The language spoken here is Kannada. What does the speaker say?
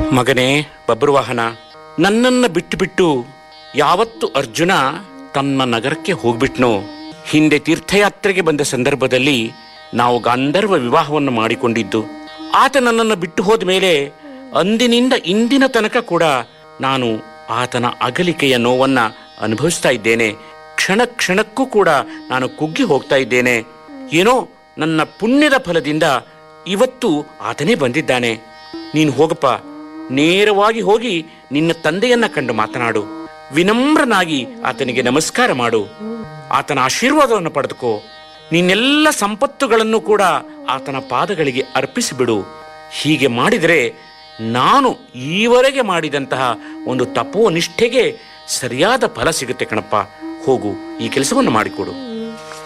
ಮಗನೇ ಬಬ್ರುವಾಹನ ನನ್ನನ್ನ ಬಿಟ್ಟು ಬಿಟ್ಟು ಯಾವತ್ತು ಅರ್ಜುನ ತಮ್ಮ ನಗರಕ್ಕೆ ಹೋಗ್ಬಿಟ್ನೋ ಹಿಂದೆ ತೀರ್ಥಯಾತ್ರೆಗೆ ಬಂದ ಸಂದರ್ಭದಲ್ಲಿ ನಾವು ಗಾಂಧರ್ವ ವಿವಾಹವನ್ನು ಮಾಡಿಕೊಂಡಿದ್ದು ಆತ ನನ್ನನ್ನು ಬಿಟ್ಟು ಹೋದ ಮೇಲೆ ಅಂದಿನಿಂದ ಇಂದಿನ ತನಕ ಕೂಡ ನಾನು ಆತನ ಅಗಲಿಕೆಯ ನೋವನ್ನ ಅನುಭವಿಸ್ತಾ ಇದ್ದೇನೆ ಕ್ಷಣ ಕ್ಷಣಕ್ಕೂ ಕೂಡ ನಾನು ಕುಗ್ಗಿ ಹೋಗ್ತಾ ಇದ್ದೇನೆ ಏನೋ ನನ್ನ ಪುಣ್ಯದ ಫಲದಿಂದ ಇವತ್ತು ಆತನೇ ಬಂದಿದ್ದಾನೆ ನೀನು ಹೋಗಪ್ಪ ನೇರವಾಗಿ ಹೋಗಿ ನಿನ್ನ ತಂದೆಯನ್ನ ಕಂಡು ಮಾತನಾಡು ವಿನಮ್ರನಾಗಿ ಆತನಿಗೆ ನಮಸ್ಕಾರ ಮಾಡು ಆತನ ಆಶೀರ್ವಾದವನ್ನು ಪಡೆದುಕೋ ನಿನ್ನೆಲ್ಲ ಸಂಪತ್ತುಗಳನ್ನು ಕೂಡ ಆತನ ಪಾದಗಳಿಗೆ ಅರ್ಪಿಸಿಬಿಡು ಹೀಗೆ ಮಾಡಿದರೆ ನಾನು ಈವರೆಗೆ ಮಾಡಿದಂತಹ ಒಂದು ತಪೋ ನಿಷ್ಠೆಗೆ ಸರಿಯಾದ ಫಲ ಸಿಗುತ್ತೆ ಕಣಪ್ಪ ಹೋಗು ಈ ಕೆಲಸವನ್ನು ಮಾಡಿಕೊಡು